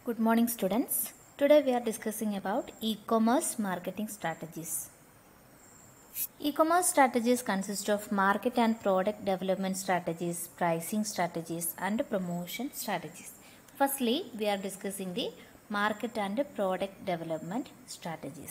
Good morning students. Today we are discussing about e-commerce marketing strategies. E-commerce strategies consist of market and product development strategies, pricing strategies and promotion strategies. Firstly, we are discussing the market and product development strategies.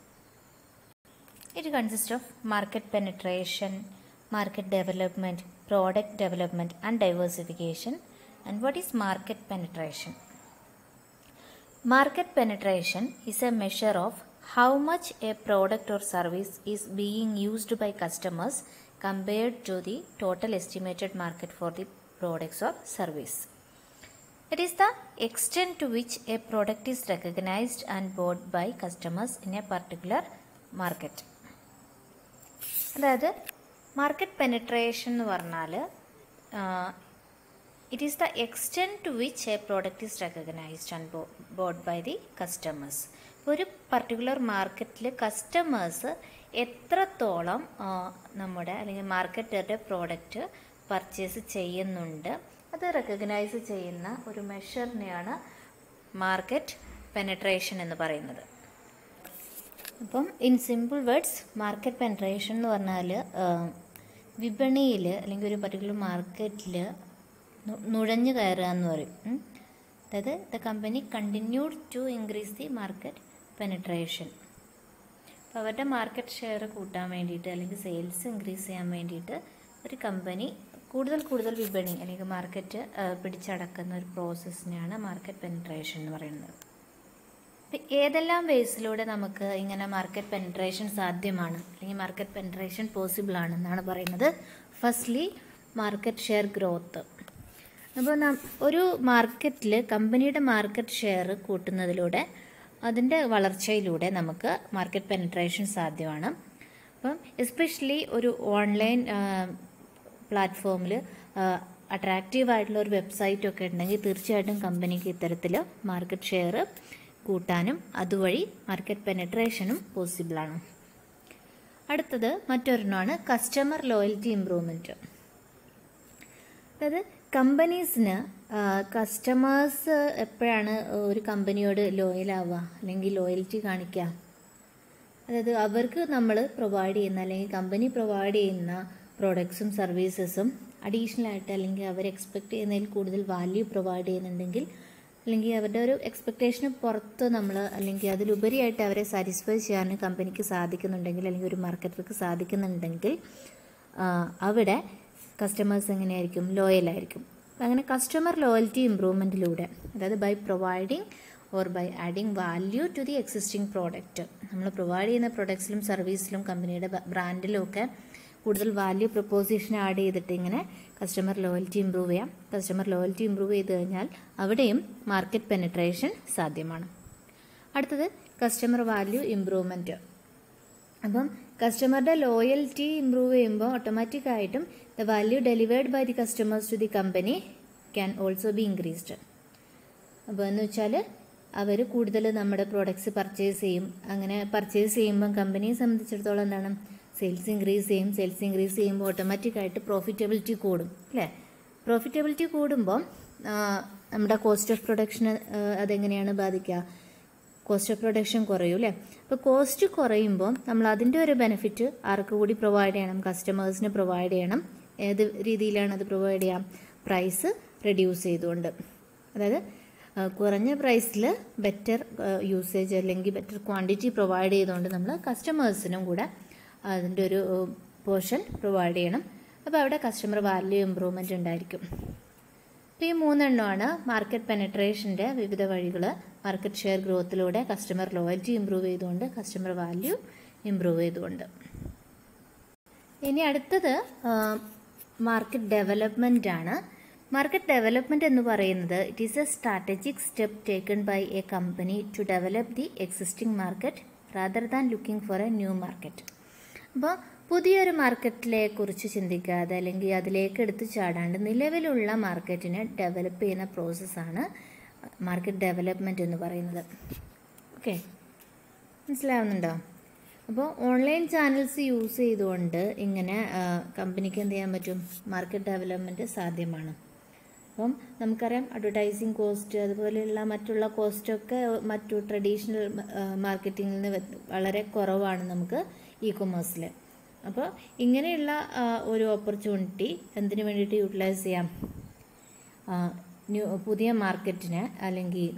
It consists of market penetration, market development, product development and diversification. And what is market penetration? Market penetration is a measure of how much a product or service is being used by customers compared to the total estimated market for the products or service. It is the extent to which a product is recognized and bought by customers in a particular market. അതായത് market penetration എന്ന് പറഞ്ഞാൽ it is the extent to which a product is recognised and bought by the customers ഒരു particular മാർക്കറ്റിൽ customers എത്രത്തോളം ആ, നമ്മുടെ അല്ലെങ്കിൽ മാർക്കറ്ററുടെ product purchase ചെയ്യുന്നുണ്ട് അത് റെക്കഗ്നൈസ് ചെയ്യുന്ന ഒരു മെഷറിനെയാണ് മാർക്കറ്റ് പെനട്രേഷൻ എന്ന് പറയുന്നത് അപ്പം in simple words market penetration എന്ന് പറഞ്ഞാൽ വിപണിയിൽ അല്ലെങ്കിൽ ഒരു പർട്ടിക്കുലർ മാർക്കറ്റിൽ നുഴഞ്ഞു കയറുക എന്ന് പറയും ഉം. അതായത് the company continued to increase the market penetration അപ്പോൾ അവരുടെ മാർക്കറ്റ് ഷെയർ കൂട്ടാൻ വേണ്ടിയിട്ട് അല്ലെങ്കിൽ സെയിൽസ് ഇൻക്രീസ് ചെയ്യാൻ വേണ്ടിയിട്ട് ഒരു കമ്പനി കൂടുതൽ കൂടുതൽ വിപണി അല്ലെങ്കിൽ മാർക്കറ്റ് പിടിച്ചടക്കുന്ന ഒരു പ്രോസസ്സിനെയാണ് മാർക്കറ്റ് പെനട്രേഷൻ എന്ന് പറയുന്നത് ഇപ്പം ഏതെല്ലാം വേസിലൂടെ നമുക്ക് ഇങ്ങനെ മാർക്കറ്റ് പെൻട്രേഷൻ സാധ്യമാണ് അല്ലെങ്കിൽ മാർക്കറ്റ് പെൻട്രേഷൻ പോസിബിൾ ആണെന്നാണ് പറയുന്നത് ഫസ്റ്റ്ലി മാർക്കറ്റ് ഷെയർ ഗ്രോത്ത് അപ്പോൾ നം- ഒരു മാർക്കറ്റിൽ കമ്പനിയുടെ മാർക്കറ്റ് ഷെയർ കൂട്ടുന്നതിലൂടെ അതിൻ്റെ വളർച്ചയിലൂടെ നമുക്ക് മാർക്കറ്റ് പെൻട്രേഷൻ സാധ്യമാണ് അപ്പം എസ്പെഷ്യലി ഒരു ഓൺലൈൻ പ്ലാറ്റ്ഫോമിൽ അട്രാക്റ്റീവ് ആയിട്ടുള്ള ഒരു വെബ്സൈറ്റ് ഒക്കെ ഉണ്ടെങ്കിൽ തീർച്ചയായിട്ടും കമ്പനിക്ക് ഇത്തരത്തിൽ മാർക്കറ്റ് ഷെയർ കൂട്ടാനും അതുവഴി മാർക്കറ്റ് പെനട്രേഷനും പോസിബിളാണ് അടുത്തത് മറ്റൊരെണ്ണമാണ് കസ്റ്റമർ ലോയൽറ്റി ഇമ്പ്രൂവ്മെൻറ്റ് അതായത് കമ്പനീസിന് കസ്റ്റമേഴ്സ് എപ്പോഴാണ് ഒരു കമ്പനിയോട് ലോയലാവുക അല്ലെങ്കിൽ ലോയൽറ്റി കാണിക്കുക അതായത് അവർക്ക് നമ്മൾ പ്രൊവൈഡ് ചെയ്യുന്ന അല്ലെങ്കിൽ കമ്പനി പ്രൊവൈഡ് ചെയ്യുന്ന പ്രോഡക്ട്സും സർവീസസും അഡീഷണൽ ആയിട്ട് അല്ലെങ്കിൽ അവർ എക്സ്പെക്ട് ചെയ്യുന്നതിൽ കൂടുതൽ വാല്യൂ പ്രൊവൈഡ് ചെയ്യുന്നുണ്ടെങ്കിൽ അല്ലെങ്കിൽ അവരുടെ ഒരു എക്സ്പെക്റ്റേഷന് പുറത്ത് നമ്മൾ അല്ലെങ്കിൽ അതിലുപരിയായിട്ട് അവരെ സാറ്റിസ്ഫൈ ചെയ്യാൻ കമ്പനിക്ക് സാധിക്കുന്നുണ്ടെങ്കിൽ അല്ലെങ്കിൽ ഒരു മാർക്കറ്റർക്ക് സാധിക്കുന്നുണ്ടെങ്കിൽ ആ, അവിടെ കസ്റ്റമേഴ്സ് എങ്ങനെയായിരിക്കും ലോയലായിരിക്കും അപ്പം അങ്ങനെ കസ്റ്റമർ ലോയൽറ്റി ഇമ്പ്രൂവ്മെൻറ്റിലൂടെ അതായത് by providing or by adding value to the existing product നമ്മൾ പ്രൊവൈഡ് ചെയ്യുന്ന പ്രൊഡക്ട്സിലും സർവീസിലും കമ്പനിയുടെ ബ്രാൻഡിലും ഒക്കെ കൂടുതൽ വാല്യൂ പ്രൊപ്പോസിഷൻ ആഡ് ചെയ്തിട്ട് ഇങ്ങനെ കസ്റ്റമർ ലോയൽറ്റി ഇമ്പ്രൂവ് ചെയ്യാം കസ്റ്റമർ ലോയൽറ്റി ഇമ്പ്രൂവ് ചെയ്ത് കഴിഞ്ഞാൽ അവിടെയും മാർക്കറ്റ് പെനട്രേഷൻ സാധ്യമാണ് അടുത്തത് കസ്റ്റമർ വാല്യൂ ഇമ്പ്രൂവ്മെൻറ്റ് അപ്പം കസ്റ്റമറുടെ ലോയൽറ്റി ഇമ്പ്രൂവ് ചെയ്യുമ്പോൾ ഓട്ടോമാറ്റിക്കായിട്ടും the value delivered by the customers to the company can also be increased അപ്പോൾ എന്ന് വെച്ചാൽ അവർ കൂടുതൽ നമ്മുടെ പ്രോഡക്ട്സ് പർച്ചേസ് ചെയ്യും അങ്ങനെ പർച്ചേസ് ചെയ്യുമ്പം കമ്പനിയെ സംബന്ധിച്ചിടത്തോളം എന്താണ് സെയിൽസ് ഇൻക്രീസ് ചെയ്യും സെയിൽസ് ഇൻക്രീസ് ചെയ്യുമ്പോൾ ഓട്ടോമാറ്റിക്കായിട്ട് പ്രോഫിറ്റബിലിറ്റി കൂടും അല്ലേ പ്രോഫിറ്റബിലിറ്റി കൂടുമ്പോൾ ആ, നമ്മുടെ കോസ്റ്റ് ഓഫ് പ്രൊഡക്ഷന് അതെങ്ങനെയാണ് ബാധിക്കുക കോസ്റ്റ് ഓഫ് പ്രൊഡക്ഷൻ കുറയും അല്ലേ അപ്പോൾ കോസ്റ്റ് കുറയുമ്പോൾ നമ്മൾ അതിൻ്റെ ഒരു ബെനിഫിറ്റ് ആർക്ക് കൂടി പ്രൊവൈഡ് ചെയ്യണം കസ്റ്റമേഴ്സിന് പ്രൊവൈഡ് ചെയ്യണം ഏത് രീതിയിലാണ് അത് പ്രൊവൈഡ് ചെയ്യാം പ്രൈസ് റെഡ്യൂസ് ചെയ്തുകൊണ്ട് അതായത് ആ, കുറഞ്ഞ പ്രൈസിൽ ബെറ്റർ യൂസേജ് അല്ലെങ്കിൽ ബെറ്റർ ക്വാണ്ടിറ്റി പ്രൊവൈഡ് ചെയ്തുകൊണ്ട് നമ്മൾ കസ്റ്റമേഴ്സിനും കൂടെ അതിൻ്റെ ഒരു പോർഷൻ പ്രൊവൈഡ് ചെയ്യണം അപ്പോൾ അവിടെ കസ്റ്റമർ വാല്യൂ ഇമ്പ്രൂവ്മെൻ്റ് ഉണ്ടായിരിക്കും അപ്പോൾ ഈ മൂന്നെണ്ണമാണ് മാർക്കറ്റ് പെനട്രേഷൻ്റെ വിവിധ വഴികൾ മാർക്കറ്റ് ഷെയർ ഗ്രോത്തിലൂടെ കസ്റ്റമർ ലോയൽറ്റി ഇമ്പ്രൂവ് ചെയ്തുകൊണ്ട് കസ്റ്റമർ വാല്യൂ ഇമ്പ്രൂവ് ചെയ്തുകൊണ്ട് ഇനി അടുത്തത് മാർക്കറ്റ് ഡെവലപ്മെൻ്റ് ആണ് മാർക്കറ്റ് ഡെവലപ്മെൻറ്റ് എന്ന് പറയുന്നത് it is a strategic step taken by a company to develop the existing market rather than looking for a new market അപ്പോൾ പുതിയൊരു മാർക്കറ്റിലെ കുറിച്ച് ചിന്തിക്കാതെ അല്ലെങ്കിൽ അതിലേക്ക് എടുത്തു ചാടാണ്ട് നിലവിലുള്ള മാർക്കറ്റിനെ ഡെവലപ്പ് ചെയ്യുന്ന പ്രോസസ്സാണ് മാർക്കറ്റ് ഡെവലപ്മെൻറ്റ് എന്ന് പറയുന്നത് ഓക്കെ മനസ്സിലാവുന്നുണ്ടോ അപ്പോൾ ഓൺലൈൻ ചാനൽസ് യൂസ് ചെയ്തുകൊണ്ട് ഇങ്ങനെ ആ, കമ്പനിക്ക് എന്ത് ചെയ്യാൻ പറ്റും മാർക്കറ്റ് ഡെവലപ്മെൻറ്റ് സാധ്യമാണ് അപ്പം നമുക്കറിയാം അഡ്വർടൈസിങ് കോസ്റ്റ് അതുപോലെയുള്ള മറ്റുള്ള കോസ്റ്റൊക്കെ മറ്റു ട്രഡീഷണൽ മാർക്കറ്റിങ്ങിൽ നിന്ന് വ്യത്- വളരെ കുറവാണ് നമുക്ക് ഇ കൊമേഴ്സിൽ അപ്പോൾ ഇങ്ങനെയുള്ള ആ, ഒരു ഓപ്പർച്യൂണിറ്റി എന്തിനു വേണ്ടിയിട്ട് യൂട്ടിലൈസ് ചെയ്യാം ആ, ന്യൂ പുതിയ മാർക്കറ്റിന് അല്ലെങ്കിൽ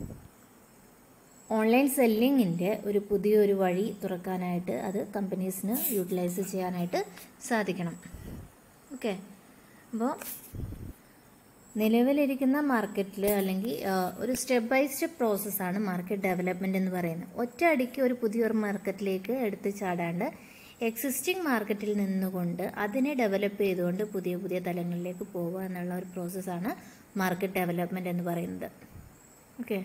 ഓൺലൈൻ സെല്ലിങ്ങിൻ്റെ ഒരു പുതിയൊരു വഴി തുറക്കാനായിട്ട് അത് കമ്പനീസിന് യൂട്ടിലൈസ് ചെയ്യാനായിട്ട് സാധിക്കണം ഓക്കെ അപ്പോൾ നിലവിലിരിക്കുന്ന മാർക്കറ്റിൽ അല്ലെങ്കിൽ ആ, ഒരു സ്റ്റെപ്പ് ബൈ സ്റ്റെപ്പ് പ്രോസസ്സാണ് മാർക്കറ്റ് ഡെവലപ്മെൻറ്റ് എന്ന് പറയുന്നത് ഒറ്റ അടിക്ക് ഒരു പുതിയൊരു മാർക്കറ്റിലേക്ക് എടുത്ത് ചാടാണ്ട് എക്സിസ്റ്റിംഗ് മാർക്കറ്റിൽ നിന്നുകൊണ്ട് അതിനെ ഡെവലപ്പ് ചെയ്തുകൊണ്ട് പുതിയ പുതിയ തലങ്ങളിലേക്ക് പോവുക എന്നുള്ള ഒരു പ്രോസസ്സാണ് മാർക്കറ്റ് ഡെവലപ്മെൻറ്റ് എന്ന് പറയുന്നത് ഓക്കെ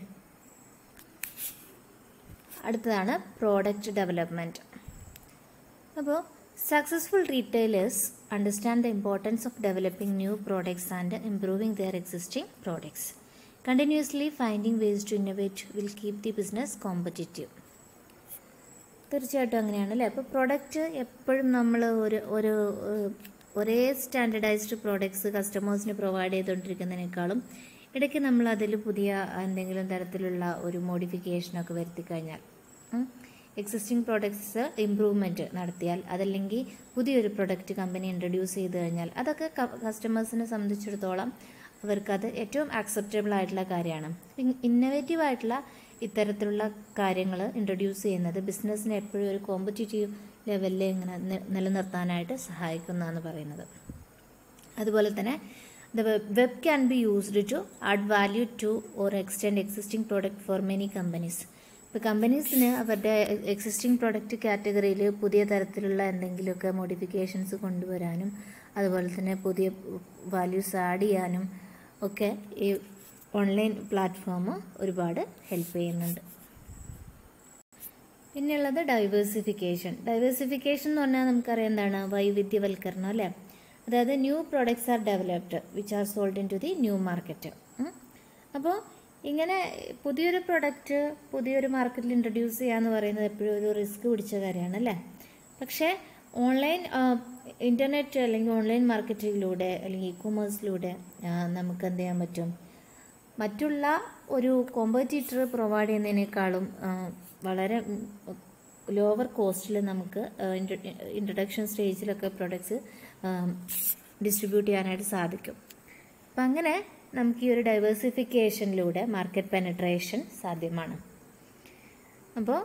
അടുത്തതാണ് പ്രോഡക്റ്റ് ഡെവലപ്മെൻറ്റ് അപ്പോൾ successful retailers understand the importance of developing new products and improving their existing products continuously finding ways to innovate will keep the business competitive തീർച്ചയായിട്ടും അങ്ങനെയാണ് അല്ലേ അപ്പോൾ പ്രൊഡക്റ്റ് എപ്പോഴും നമ്മൾ ഒരു ഒരു ഏഹ്, ഒരേ സ്റ്റാൻഡർഡൈസ്ഡ് പ്രോഡക്ട്സ് കസ്റ്റമേഴ്സിന് പ്രൊവൈഡ് ചെയ്തുകൊണ്ടിരിക്കുന്നതിനേക്കാളും ഇടയ്ക്ക് നമ്മൾ അതിൽ പുതിയ എന്തെങ്കിലും തരത്തിലുള്ള ഒരു മോഡിഫിക്കേഷനൊക്കെ വരുത്തി കഴിഞ്ഞാൽ എക്സിസ്റ്റിംഗ് പ്രോഡക്ട്സ് ഇമ്പ്രൂവ്മെൻറ്റ് നടത്തിയാൽ അതല്ലെങ്കിൽ പുതിയൊരു പ്രൊഡക്റ്റ് കമ്പനി ഇൻട്രൊഡ്യൂസ് ചെയ്ത് കഴിഞ്ഞാൽ അതൊക്കെ കസ്റ്റമേഴ്സിനെ സംബന്ധിച്ചിടത്തോളം അവർക്കത് ഏറ്റവും ആക്സെപ്റ്റബിൾ ആയിട്ടുള്ള കാര്യമാണ് ഇന്നവേറ്റീവ് ആയിട്ടുള്ള ഇത്തരത്തിലുള്ള കാര്യങ്ങൾ ഇൻട്രൊഡ്യൂസ് ചെയ്യുന്നത് ബിസിനസ്സിനെ എപ്പോഴും ഒരു കോമ്പറ്റീറ്റീവ് ലെവലിൽ ഇങ്ങനെ നി- നിലനിർത്താനായിട്ട് സഹായിക്കുന്നതെന്ന് പറയുന്നത് അതുപോലെ തന്നെ the web can be used to add value to or extend existing product for many companies ഇപ്പോൾ കമ്പനീസിന് അവരുടെ എക്സിസ്റ്റിംഗ് പ്രോഡക്റ്റ് കാറ്റഗറിയിൽ പുതിയ തരത്തിലുള്ള എന്തെങ്കിലുമൊക്കെ മോഡിഫിക്കേഷൻസ് കൊണ്ടുവരാനും അതുപോലെ തന്നെ പുതിയ വാല്യൂസ് ആഡ് ചെയ്യാനും ഒക്കെ ഈ ഓൺലൈൻ പ്ലാറ്റ്ഫോം ഒരുപാട് ഹെൽപ്പ് ചെയ്യുന്നുണ്ട് പിന്നെയുള്ളത് ഡൈവേഴ്സിഫിക്കേഷൻ ഡൈവേഴ്സിഫിക്കേഷൻ എന്ന് പറഞ്ഞാൽ നമുക്കറിയാം എന്താണ് വൈവിധ്യവൽക്കരണം അല്ലേ അതായത് new products are developed which are sold into the new market അപ്പോൾ ഇങ്ങനെ പുതിയൊരു പ്രൊഡക്റ്റ് പുതിയൊരു മാർക്കറ്റിൽ ഇൻട്രൊഡ്യൂസ് ചെയ്യുക എന്ന് പറയുന്നത് എപ്പോഴും ഒരു റിസ്ക് പിടിച്ച കാര്യമാണ് അല്ലേ പക്ഷേ ഓൺലൈൻ ഇൻ്റർനെറ്റ് അല്ലെങ്കിൽ ഓൺലൈൻ മാർക്കറ്റിങ്ങിലൂടെ അല്ലെങ്കിൽ ഇ കൊമേഴ്സിലൂടെ നമുക്ക് എന്ത് ചെയ്യാൻ പറ്റും മറ്റുള്ള ഒരു കോമ്പറ്റീറ്റർ പ്രൊവൈഡ് ചെയ്യുന്നതിനേക്കാളും ആ, വളരെ ലോവർ കോസ്റ്റിൽ നമുക്ക് ഇൻട്രൊഡക്ഷൻ സ്റ്റേജിലൊക്കെ പ്രൊഡക്ട്സ് ഡിസ്ട്രിബ്യൂട്ട് ചെയ്യാനായിട്ട് സാധിക്കും അപ്പം അങ്ങനെ നമുക്ക് ഈ ഒരു ഡൈവേഴ്സിഫിക്കേഷനിലൂടെ മാർക്കറ്റ് പെനട്രേഷൻ സാധ്യമാണ് അപ്പോൾ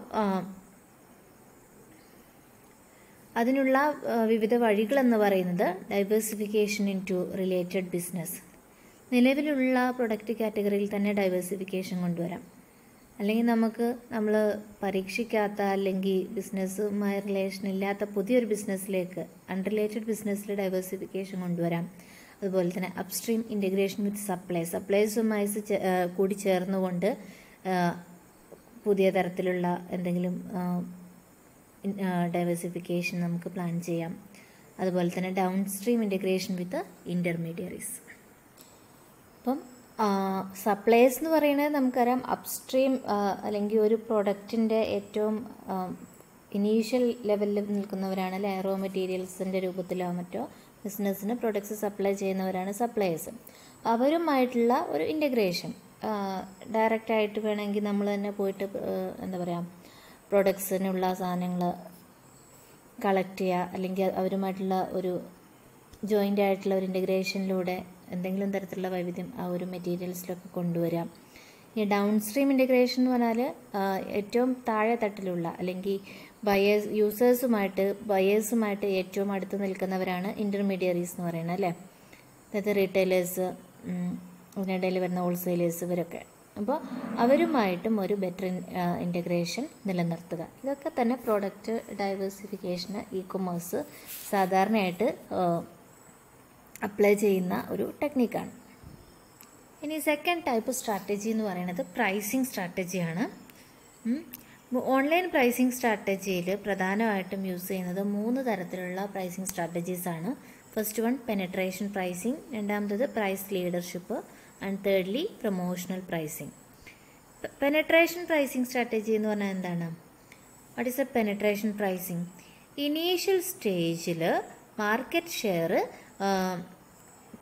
അതിനുള്ള ആ, വിവിധ വഴികളെന്ന് പറയുന്നത് diversification into related business നിലവിലുള്ള പ്രൊഡക്റ്റ് കാറ്റഗറിയിൽ തന്നെ ഡൈവേഴ്സിഫിക്കേഷൻ കൊണ്ടുവരാം അല്ലെങ്കിൽ നമുക്ക് നമ്മൾ പരീക്ഷിക്കാത്ത അല്ലെങ്കിൽ ബിസിനസ്സുമായി റിലേഷൻ ഇല്ലാത്ത പുതിയൊരു ബിസിനസ്സിലേക്ക് അൺറിലേറ്റഡ് ബിസിനസ്സിൽ ഡൈവേഴ്സിഫിക്കേഷൻ കൊണ്ടുവരാം അതുപോലെ തന്നെ അപ്സ്ട്രീം ഇൻറ്റഗ്രേഷൻ വിത്ത് സപ്ലൈ സപ്ലൈസുമായി കൂടി ചേർന്നുകൊണ്ട് ആ, പുതിയ തരത്തിലുള്ള എന്തെങ്കിലും ഡൈവേഴ്സിഫിക്കേഷൻ നമുക്ക് പ്ലാൻ ചെയ്യാം അതുപോലെ തന്നെ downstream integration with intermediaries അപ്പം സപ്ലൈസ് എന്ന് പറയുന്നത് നമുക്കറിയാം അപ്സ്ട്രീം അല്ലെങ്കിൽ ഒരു പ്രൊഡക്റ്റിൻ്റെ ഏറ്റവും ഇനീഷ്യൽ ലെവലിൽ നിൽക്കുന്നവരാണ് അല്ലെ റോ മെറ്റീരിയൽസിൻ്റെ രൂപത്തിലോ മറ്റോ ബിസിനസ്സിന് പ്രൊഡക്ട്സ് സപ്ലൈ ചെയ്യുന്നവരാണ് സപ്ലൈയേഴ്സ് അവരുമായിട്ടുള്ള ഒരു ഇൻറ്റഗ്രേഷൻ ഡയറക്റ്റായിട്ട് വേണമെങ്കിൽ നമ്മൾ തന്നെ പോയിട്ട് ആ, എന്താ പറയുക പ്രൊഡക്ട്സിനുള്ള സാധനങ്ങൾ കളക്ട് ചെയ്യുക അല്ലെങ്കിൽ അവരുമായിട്ടുള്ള ഒരു ജോയിൻ്റ് ആയിട്ടുള്ള ഒരു ഇൻറ്റഗ്രേഷനിലൂടെ എന്തെങ്കിലും തരത്തിലുള്ള വൈവിധ്യം ആ ഒരു മെറ്റീരിയൽസിലൊക്കെ കൊണ്ടുവരാം ഈ ഡൗൺ സ്ട്രീം ഇൻറ്റഗ്രേഷൻ എന്ന് പറഞ്ഞാൽ ആ, ഏറ്റവും താഴെ തട്ടിലുള്ള അല്ലെങ്കിൽ ബയേഴ്സ് യൂസേഴ്സുമായിട്ട് ബയേഴ്സുമായിട്ട് ഏറ്റവും അടുത്ത് നിൽക്കുന്നവരാണ് ഇൻ്റർമീഡിയറീസ് എന്ന് പറയുന്നത് അല്ലേ അതായത് റീറ്റെയിലേഴ്സ് അതിനിടയിൽ വരുന്ന ഹോൾസെയിലേഴ്സ് ഇവരൊക്കെ അപ്പോൾ അവരുമായിട്ടും ഒരു ബെറ്റർ ഇൻറ്റഗ്രേഷൻ നിലനിർത്തുക ഇതൊക്കെ തന്നെ പ്രോഡക്റ്റ് ഡൈവേഴ്സിഫിക്കേഷന് ഇ കൊമേഴ്സ് സാധാരണയായിട്ട് അപ്ലൈ ചെയ്യുന്ന ഒരു ടെക്നിക്കാണ് ഇനി സെക്കൻഡ് ടൈപ്പ് സ്ട്രാറ്റജി എന്ന് പറയുന്നത് പ്രൈസിങ് സ്ട്രാറ്റജിയാണ് ഓൺലൈൻ പ്രൈസിങ് സ്ട്രാറ്റജിയിൽ പ്രധാനമായിട്ടും യൂസ് ചെയ്യുന്നത് മൂന്ന് തരത്തിലുള്ള പ്രൈസിങ് സ്ട്രാറ്റജീസ് ആണ് ഫസ്റ്റ് വൺ പെനട്രേഷൻ പ്രൈസിങ് രണ്ടാമത്തത് price leadership and thirdly promotional pricing penetration pricing strategy എന്ന് പറഞ്ഞാൽ എന്താണ് what is a penetration pricing initial സ്റ്റേജിൽ മാർക്കറ്റ് ഷെയർ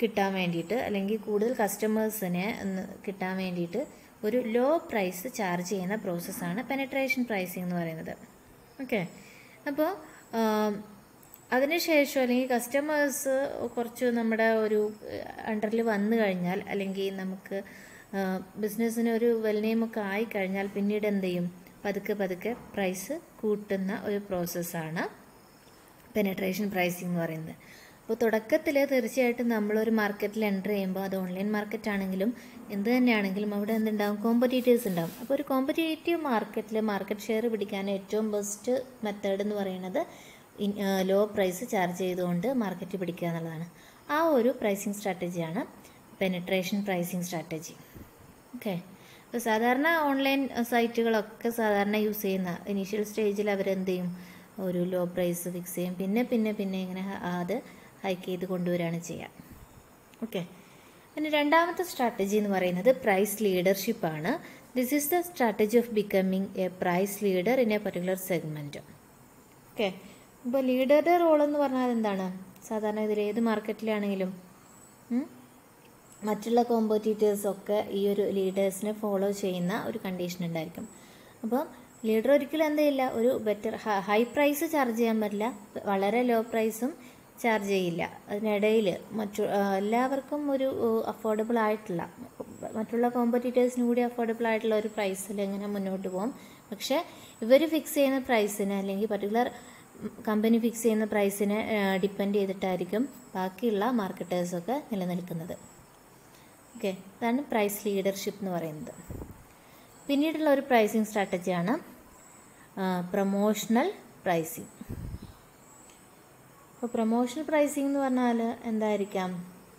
കിട്ടാൻ വേണ്ടിയിട്ട് അല്ലെങ്കിൽ കൂടുതൽ കസ്റ്റമേഴ്സിനെ ഒന്ന് കിട്ടാൻ വേണ്ടിയിട്ട് ഒരു ലോ പ്രൈസ് ചാർജ് ചെയ്യുന്ന പ്രോസസ്സാണ് പെനട്രേഷൻ പ്രൈസിംഗ് എന്ന് പറയുന്നത് ഓക്കെ അപ്പോൾ അതിനുശേഷം അല്ലെങ്കിൽ കസ്റ്റമേഴ്സ് കുറച്ച് നമ്മുടെ ഒരു അണ്ടറിൽ വന്നു കഴിഞ്ഞാൽ അല്ലെങ്കിൽ നമുക്ക് ബിസിനസ്സിന് ഒരു വെൽ നെയിമൊക്കെ ആയിക്കഴിഞ്ഞാൽ പിന്നീട് എന്ത് ചെയ്യും പതുക്കെ പതുക്കെ പ്രൈസ് കൂട്ടുന്ന ഒരു പ്രോസസ്സാണ് പെനട്രേഷൻ പ്രൈസിംഗ് എന്ന് പറയുന്നത് അപ്പോൾ തുടക്കത്തിൽ തീർച്ചയായിട്ടും നമ്മളൊരു മാർക്കറ്റിൽ എൻ്റർ ചെയ്യുമ്പോൾ അത് ഓൺലൈൻ മാർക്കറ്റ് ആണെങ്കിലും എന്ത് തന്നെയാണെങ്കിലും അവിടെ എന്തുണ്ടാവും കോമ്പറ്റീറ്റേഴ്സ് ഉണ്ടാവും അപ്പോൾ ഒരു കോമ്പറ്റേറ്റീവ് മാർക്കറ്റിൽ മാർക്കറ്റ് ഷെയർ പിടിക്കാൻ ഏറ്റവും ബെസ്റ്റ് മെത്തേഡ് എന്ന് പറയുന്നത് ലോ പ്രൈസ് ചാർജ് ചെയ്തുകൊണ്ട് മാർക്കറ്റ് പിടിക്കുക എന്നുള്ളതാണ് ആ ഒരു പ്രൈസിങ് സ്ട്രാറ്റജിയാണ് പെനട്രേഷൻ പ്രൈസിങ് സ്ട്രാറ്റജി ഓക്കെ അപ്പോൾ സാധാരണ ഓൺലൈൻ സൈറ്റുകളൊക്കെ സാധാരണ യൂസ് ചെയ്യുന്ന ഇനീഷ്യൽ സ്റ്റേജിൽ അവരെന്ത് ചെയ്യും ഒരു ലോ പ്രൈസ് ഫിക്സ് ചെയ്യും പിന്നെ പിന്നെ പിന്നെ ഇങ്ങനെ അത് ഹൈക്ക് ചെയ്ത് കൊണ്ടുവരികയാണ് ചെയ്യുക ഓക്കെ പിന്നെ രണ്ടാമത്തെ സ്ട്രാറ്റജി എന്ന് പറയുന്നത് പ്രൈസ് ലീഡർഷിപ്പ് ആണ് this is the strategy of becoming a price leader in a particular segment okay ഇപ്പോൾ ലീഡറുടെ റോൾ എന്ന് പറഞ്ഞാൽ എന്താണ് സാധാരണ ഇതിൽ ഏത് മാർക്കറ്റിലാണെങ്കിലും മറ്റുള്ള കോമ്പറ്റീറ്റേഴ്സൊക്കെ ഈ ഒരു ലീഡേഴ്സിനെ ഫോളോ ചെയ്യുന്ന ഒരു കണ്ടീഷൻ ഉണ്ടായിരിക്കും അപ്പം ലീഡർ ഒരിക്കലും എന്ത് ചെയ്യില്ല ഒരു ബെറ്റർ ഹൈ പ്രൈസ് ചാർജ് ചെയ്യാൻ പറ്റില്ല വളരെ ലോ പ്രൈസും ചാർജ് ചെയ്യില്ല അതിനിടയിൽ മറ്റു എല്ലാവർക്കും ഒരു അഫോർഡബിൾ ആയിട്ടുള്ള മറ്റുള്ള കോമ്പറ്റീറ്റേഴ്സിനും കൂടി അഫോർഡബിൾ ആയിട്ടുള്ള ഒരു പ്രൈസിൽ എങ്ങനെ മുന്നോട്ട് പോകും പക്ഷേ ഇവർ ഫിക്സ് ചെയ്യുന്ന പ്രൈസിന് അല്ലെങ്കിൽ പർട്ടിക്കുലർ കമ്പനി ഫിക്സ് ചെയ്യുന്ന പ്രൈസിനെ ഡിപ്പെൻഡ് ചെയ്തിട്ടായിരിക്കും ബാക്കിയുള്ള മാർക്കറ്റേഴ്സൊക്കെ നിലനിൽക്കുന്നത് ഓക്കെ അതാണ് പ്രൈസ് ലീഡർഷിപ്പ് എന്ന് പറയുന്നത് പിന്നീടുള്ള ഒരു പ്രൈസിങ് സ്ട്രാറ്റജിയാണ് പ്രൊമോഷണൽ പ്രൈസിങ് അപ്പോൾ പ്രൊമോഷണൽ പ്രൈസിങ് എന്ന് പറഞ്ഞാൽ എന്തായിരിക്കാം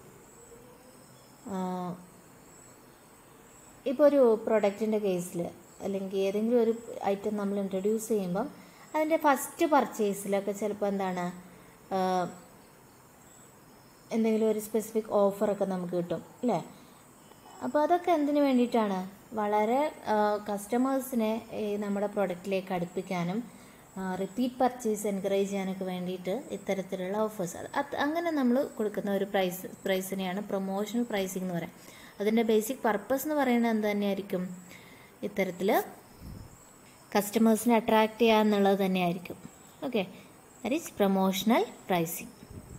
ഇപ്പോൾ ഒരു പ്രൊഡക്റ്റിൻ്റെ കേസിൽ അല്ലെങ്കിൽ ഏതെങ്കിലും ഒരു ഐറ്റം നമ്മൾ ഇൻട്രൊഡ്യൂസ് ചെയ്യുമ്പം അതിൻ്റെ ഫസ്റ്റ് പർച്ചേസിലൊക്കെ ചിലപ്പോൾ എന്താണ് എന്തെങ്കിലും ഒരു സ്പെസിഫിക് ഓഫറൊക്കെ നമുക്ക് കിട്ടും അല്ലേ അപ്പോൾ അതൊക്കെ എന്തിനു വേണ്ടിയിട്ടാണ് വളരെ കസ്റ്റമേഴ്സിനെ നമ്മുടെ പ്രൊഡക്റ്റിലേക്ക് അടുപ്പിക്കാനും റിപ്പീറ്റ് പർച്ചേസ് എൻകറേജ് ചെയ്യാനൊക്കെ വേണ്ടിയിട്ട് ഇത്തരത്തിലുള്ള ഓഫേഴ്സ് അത് അങ്ങനെ നമ്മൾ കൊടുക്കുന്ന ഒരു പ്രൈസ് പ്രൈസിനെയാണ് പ്രൊമോഷണൽ പ്രൈസിംഗ് എന്ന് പറയാം അതിൻ്റെ ബേസിക് പർപ്പസ് എന്ന് പറയുന്നത് എന്ത് തന്നെയായിരിക്കും ഇത്തരത്തിൽ കസ്റ്റമേഴ്സിനെ അട്രാക്റ്റ് ചെയ്യുക എന്നുള്ളത് തന്നെയായിരിക്കും okay that is promotional pricing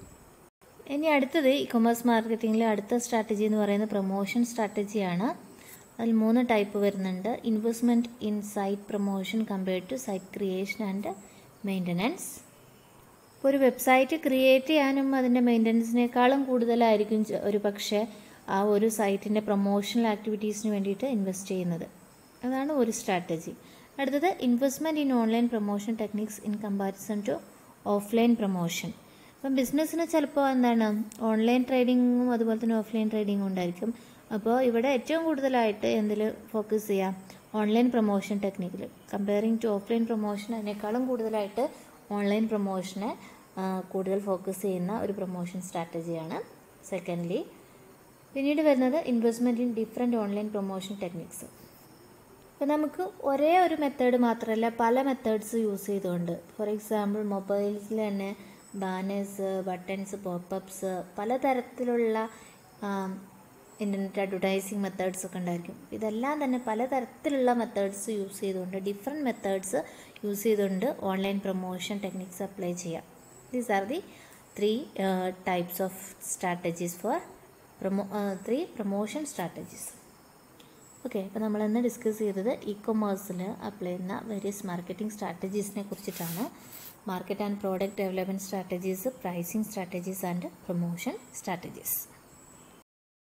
ഇനി അടുത്തത് ഇ കൊമേഴ്സ് മാർക്കറ്റിങ്ങിലെ അടുത്ത സ്ട്രാറ്റജി എന്ന് പറയുന്നത് പ്രൊമോഷൻ സ്ട്രാറ്റജിയാണ് അതിൽ മൂന്ന് ടൈപ്പ് വരുന്നുണ്ട് investment in site promotion compared to site creation and maintenance ഇപ്പോൾ ഒരു വെബ്സൈറ്റ് ക്രിയേറ്റ് ചെയ്യാനും അതിൻ്റെ മെയിൻ്റനൻസിനേക്കാളും കൂടുതലായിരിക്കും ഒരു പക്ഷേ ആ ഒരു സൈറ്റിൻ്റെ പ്രൊമോഷണൽ ആക്ടിവിറ്റീസിന് വേണ്ടിയിട്ട് ഇൻവെസ്റ്റ് ചെയ്യുന്നത് അതാണ് ഒരു സ്ട്രാറ്റജി അടുത്തത് investment in online promotion techniques in comparison to offline promotion അപ്പം ബിസിനസ്സിന് ചിലപ്പോൾ എന്താണ് ഓൺലൈൻ ട്രേഡിങ്ങും അതുപോലെ തന്നെ ഓഫ്ലൈൻ ട്രേഡിങ്ങും ഉണ്ടായിരിക്കും അപ്പോൾ ഇവിടെ ഏറ്റവും കൂടുതലായിട്ട് എന്തിൽ ഫോക്കസ് ചെയ്യാം ഓൺലൈൻ പ്രൊമോഷൻ ടെക്നിക്കിൽ കമ്പയറിങ് ടു ഓഫ്ലൈൻ പ്രൊമോഷൻ അതിനേക്കാളും കൂടുതലായിട്ട് ഓൺലൈൻ പ്രൊമോഷനെ കൂടുതൽ ഫോക്കസ് ചെയ്യുന്ന ഒരു പ്രൊമോഷൻ സ്ട്രാറ്റജിയാണ് സെക്കൻഡ്ലി പിന്നീട് വരുന്നത് investment in different online promotion techniques അപ്പോൾ നമുക്ക് ഒരേ ഒരു മെത്തേഡ് മാത്രമല്ല പല മെത്തേഡ്സ് യൂസ് ചെയ്തുകൊണ്ട് ഫോർ എക്സാമ്പിൾ മൊബൈൽസിൽ തന്നെ ബാനേഴ്സ് ബട്ടൺസ് പോപ്പപ്സ് പലതരത്തിലുള്ള ഇൻ്റർനെറ്റ് അഡ്വർടൈസിങ് മെത്തേഡ്സ് ഒക്കെ ഉണ്ടായിരിക്കും ഇതെല്ലാം തന്നെ പലതരത്തിലുള്ള മെത്തേഡ്സ് യൂസ് ചെയ്തുകൊണ്ട് ഡിഫറെൻറ്റ് മെത്തേഡ്സ് യൂസ് ചെയ്തുകൊണ്ട് ഓൺലൈൻ പ്രൊമോഷൻ ടെക്നിക്സ് അപ്ലൈ ചെയ്യാം these are the three types of strategies for promo three promotion strategies okay അപ്പോൾ നമ്മൾ ഇന്ന് ഡിസ്കസ് ചെയ്തത് ഇ കൊമേഴ്സിൽ അപ്ലൈ ചെയ്യുന്ന വേരിയസ് മാർക്കറ്റിംഗ് സ്ട്രാറ്റജീസിനെ കുറിച്ചിട്ടാണ് market and product development strategies pricing strategies and promotion strategies